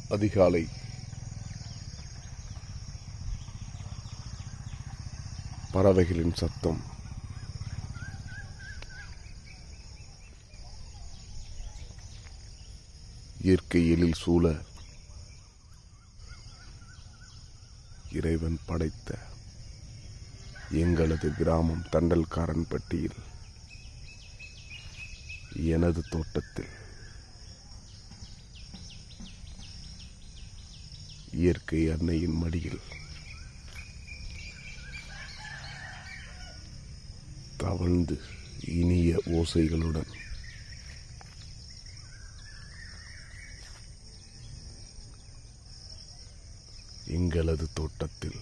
அதிகாலை பறவைகளின் சத்தம் இயற்கை எழில் சூழ இறைவன் படைத்த எங்களது கிராமம் தண்டல்காரன்பட்டியில் எனது தோட்டத்தில் இயற்கை அன்னையின் மடியில் தவழ்ந்து இனிய ஓசைகளுடன் எங்களது தோட்டத்தில்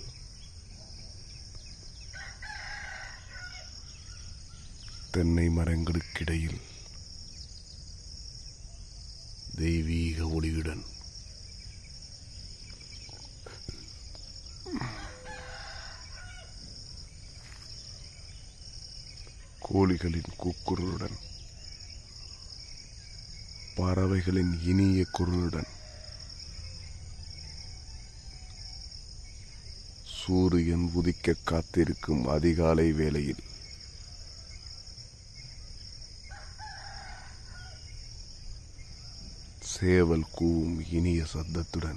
தென்னை மரங்களுக்கிடையில் தெய்வீக ஒளியுடன் கோழிகளின் கூக்குரலுடன் பறவைகளின் இனிய குரலுடன் சூரியன் உதிக்க காத்திருக்கும் அதிகாலை வேளையில் சேவல் கூவும் இனிய சத்தத்துடன்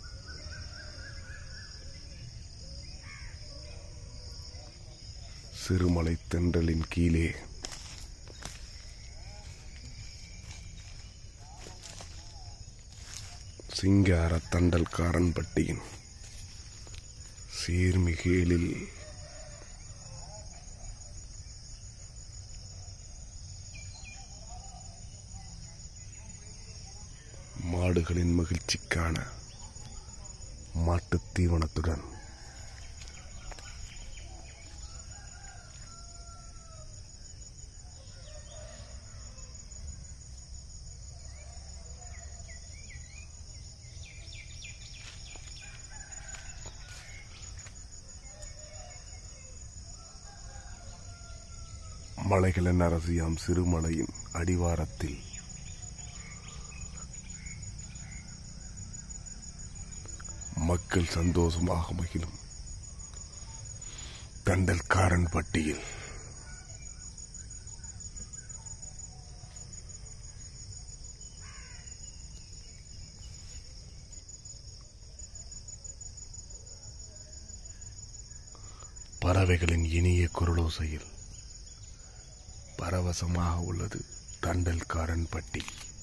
சிறுமலை தென்றலின் கீழே சிங்கார தண்டல்காரன்பட்டியின் சீர்மிகேலில் மாடுகளின் மகிழ்ச்சிக்கான மாட்டுத் தீவனத்துடன் மலைகளின் அரசியாம் சிறுமலையின் அடிவாரத்தில் மக்கள் சந்தோஷமாக மகிழும் தண்டல்காரன் பட்டியில் பறவைகளின் இனிய குரலோசையில் பரவசமாக உள்ளது தண்டல்காரன் பட்டி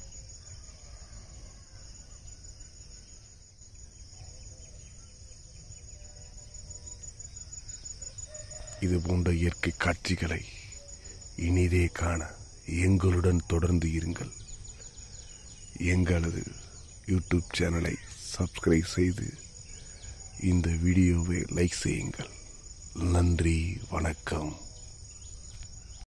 இது போன்ற இயற்கை காட்சிகளை இனிதே காண எங்களுடன் தொடர்ந்து இருங்கள் எங்களது யூடியூப் சேனலை சப்ஸ்கிரைப் செய்து இந்த வீடியோவை லைக் செய்யுங்கள் நன்றி வணக்கம்